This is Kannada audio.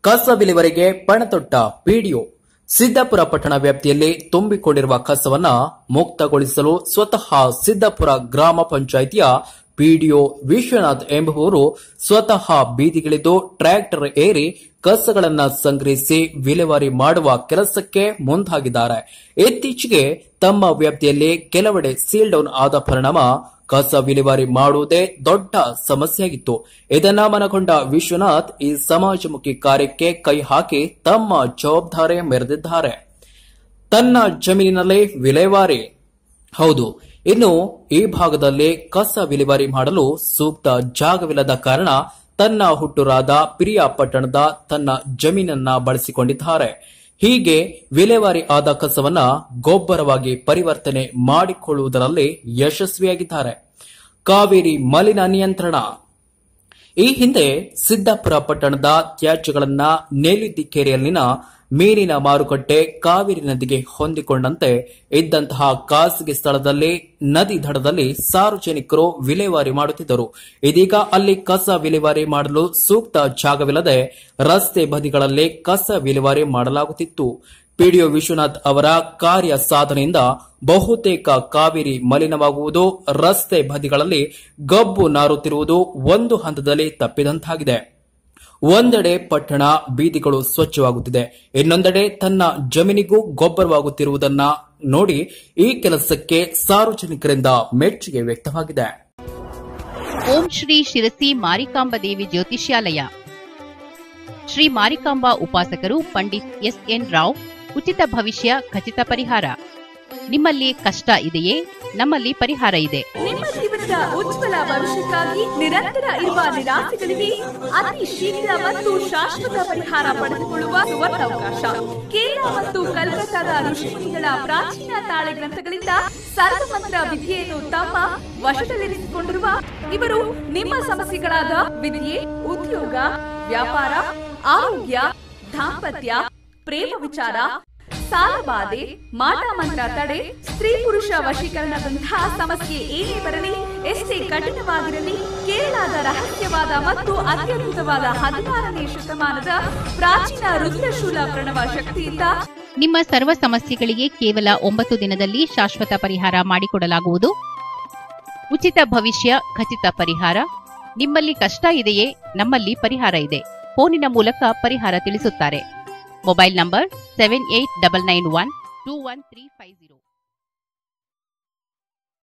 ಕಸ ವಿಲೇವಾರಿಗೆ ಪಣತೊಟ್ಟ ಪಿಡಿಒ ಸಿದ್ದಾಪುರ ಪಟ್ಟಣ ವ್ಯಾಪ್ತಿಯಲ್ಲಿ ತುಂಬಿಕೊಂಡಿರುವ ಕಸವನ್ನ ಮುಕ್ತಗೊಳಿಸಲು ಸ್ವತಃ ಸಿದ್ದಾಪುರ ಗ್ರಾಮ ಪಂಚಾಯಿತಿಯ ಪಿಡಿಒ ವಿಶ್ವನಾಥ್ ಎಂಬುವವರು ಸ್ವತಃ ಬೀದಿಗಿಳಿದು ಟ್ರ್ಯಾಕ್ಟರ್ ಏರಿ ಕಸಗಳನ್ನ ಸಂಗ್ರಹಿಸಿ ವಿಲೇವಾರಿ ಮಾಡುವ ಕೆಲಸಕ್ಕೆ ಮುಂದಾಗಿದ್ದಾರೆ ಇತ್ತೀಚೆಗೆ ತಮ್ಮ ವ್ಯಾಪ್ತಿಯಲ್ಲಿ ಕೆಲವೆಡೆ ಸೀಲ್ ಡೌನ್ ಆದ ಪರಿಣಾಮ ಕಸ ವಿಲೇವಾರಿ ಮಾಡುವುದೇ ದೊಡ್ಡ ಸಮಸ್ಯೆಯಾಗಿತ್ತು ಇದನ್ನ ಮನಗೊಂಡ ವಿಶ್ವನಾಥ್ ಈ ಸಮಾಜಮುಖಿ ಕಾರ್ಯಕ್ಕೆ ಕೈ ಹಾಕಿ ತಮ್ಮ ಜವಾಬ್ದಾರಿ ಮೆರೆದಿದ್ದಾರೆ ತನ್ನ ಜಮೀನಿನಲ್ಲೇ ವಿಲೇವಾರಿ ಹೌದು ಇನ್ನು ಈ ಭಾಗದಲ್ಲಿ ಕಸ ವಿಲೇವಾರಿ ಮಾಡಲು ಸೂಕ್ತ ಜಾಗವಿಲ್ಲದ ಕಾರಣ ತನ್ನ ಹುಟ್ಟೂರಾದ ಪಿರಿಯಾಪಟ್ಟಣದ ತನ್ನ ಜಮೀನನ್ನ ಬಳಸಿಕೊಂಡಿದ್ದಾರೆ ಹೀಗೆ ವಿಲೇವಾರಿ ಆದ ಕಸವನ್ನ ಗೊಬ್ಬರವಾಗಿ ಪರಿವರ್ತನೆ ಮಾಡಿಕೊಳ್ಳುವುದರಲ್ಲಿ ಯಶಸ್ವಿಯಾಗಿದ್ದಾರೆ ಕಾವೇರಿ ಮಲಿನ ನಿಯಂತ್ರಣ ಈ ಹಿಂದೆ ಸಿದ್ದಾಪುರ ಪಟ್ಟಣದ ತ್ಯಾಜ್ಯಗಳನ್ನ ನೇಲಿದ್ದಿಕೆರೆಯಲ್ಲಿನ ಮೀನಿನ ಮಾರುಕಟ್ಟೆ ಕಾವೇರಿ ನದಿಗೆ ಹೊಂದಿಕೊಂಡಂತೆ ಇದ್ದಂತಹ ಖಾಸಗಿ ಸ್ಥಳದಲ್ಲಿ ನದಿ ದಡದಲ್ಲಿ ಸಾರ್ವಜನಿಕರು ವಿಲೇವಾರಿ ಮಾಡುತ್ತಿದ್ದರು ಇದೀಗ ಅಲ್ಲಿ ಕಸ ವಿಲೇವಾರಿ ಮಾಡಲು ಸೂಕ್ತ ಜಾಗವಿಲ್ಲದೆ ರಸ್ತೆ ಬದಿಗಳಲ್ಲಿ ಕಸ ವಿಲೇವಾರಿ ಮಾಡಲಾಗುತ್ತಿತ್ತು ಪಿಡಿಒ ವಿಶ್ವನಾಥ್ ಅವರ ಕಾರ್ಯ ಸಾಧನೆಯಿಂದ ಬಹುತೇಕ ಕಾವೇರಿ ಮಲಿನವಾಗುವುದು ರಸ್ತೆ ಬದಿಗಳಲ್ಲಿ ಗಬ್ಬು ನಾರುತ್ತಿರುವುದು ಒಂದು ಹಂತದಲ್ಲಿ ತಪ್ಪಿದಂತಾಗಿದೆ ಒಂದೆಡೆ ಪಟ್ಟಣ ಬೀದಿಗಳು ಸ್ವಚ್ಛವಾಗುತ್ತಿದೆ ಇನ್ನೊಂದೆಡೆ ತನ್ನ ಜಮೀನಿಗೂ ಗೊಬ್ಬರವಾಗುತ್ತಿರುವುದನ್ನ ನೋಡಿ ಈ ಕೆಲಸಕ್ಕೆ ಸಾರ್ವಜನಿಕರಿಂದ ಮೆಚ್ಚುಗೆ ವ್ಯಕ್ತವಾಗಿದೆ ಓಂ ಶ್ರೀ ಶಿರಸಿ ಮಾರಿಕಾಂಬ ದೇವಿ ಜ್ಯೋತಿಷ್ಯಾಲಯ ಶ್ರೀ ಮಾರಿಕಾಂಬಾ ಉಪಾಸಕರು ಪಂಡಿತ್ ಎಸ್ ಎನ್ ರಾವ್ ಉಚಿತ ಭವಿಷ್ಯ ಖಚಿತ ಪರಿಹಾರ ನಿಮ್ಮಲ್ಲಿ ಕಷ್ಟ ಇದೆಯೇ ನಮ್ಮಲ್ಲಿ ಪರಿಹಾರ ಇದೆ ನಿಮ್ಮ ಜೀವನದ ಉಜ್ವಲ ಭವಿಷ್ಯಕ್ಕಾಗಿ ನಿರಂತರ ಇರುವ ನಿರಾಸೆಗಳಿಗೆ ಅತಿ ಶೀಘ್ರ ಮತ್ತು ಶಾಶ್ವತ ಪರಿಹಾರ ಪಡೆದುಕೊಳ್ಳುವ ಸುವರ್ಣಾವಕಾಶ ಕೇರಳ ಮತ್ತು ಕಲ್ಕತ್ತಾದ ಋಷಿಮುನಿಗಳ ಪ್ರಾಚೀನ ತಾಳೆ ಗ್ರಂಥಗಳಿಂದ ಸರ್ವಮಂತ್ರ ವಿದ್ಯೆಯನ್ನು ತಮ್ಮ ವಶದಲ್ಲಿರಿಸಿಕೊಂಡಿರುವ ಇವರು ನಿಮ್ಮ ಸಮಸ್ಯೆಗಳಾದ ವಿದ್ಯೆ ಉದ್ಯೋಗ ವ್ಯಾಪಾರ ಆರೋಗ್ಯ ದಾಂಪತ್ಯ ಪ್ರೇಮ ವಿಚಾರ ಸಾಲಬಾಧೆ ಮಾಟ ಮಂತ್ರ ತಡೆ ಸ್ತ್ರೀ ಪುರುಷ ವಶೀಕರಣದಂತಹ ಸಮಸ್ಯೆ ಏನೇ ಬರಲಿ ಎಷ್ಟೇ ಕಠಿಣವಾಗಿರಲಿ ಕೇರಳದ ರಹಸ್ಯವಾದ ಮತ್ತು ಅತ್ಯದ್ಭುತವಾದ ಹದಿನಾರನೇ ಶತಮಾನದ ಪ್ರಾಚೀನ ರುದ್ರಶೂಲ ಪ್ರಣವ ಶಕ್ತಿಯಿಂದ ನಿಮ್ಮ ಸರ್ವ ಸಮಸ್ಯೆಗಳಿಗೆ ಕೇವಲ ಒಂಬತ್ತು ದಿನದಲ್ಲಿ ಶಾಶ್ವತ ಪರಿಹಾರ ಮಾಡಿಕೊಡಲಾಗುವುದು ಉಚಿತ ಭವಿಷ್ಯ ಖಚಿತ ಪರಿಹಾರ ನಿಮ್ಮಲ್ಲಿ ಕಷ್ಟ ಇದೆಯೇ ನಮ್ಮಲ್ಲಿ ಪರಿಹಾರ ಇದೆ ಫೋನಿನ ಮೂಲಕ ಪರಿಹಾರ ತಿಳಿಸುತ್ತಾರೆ mobile number seven eight double nine one two one three five zero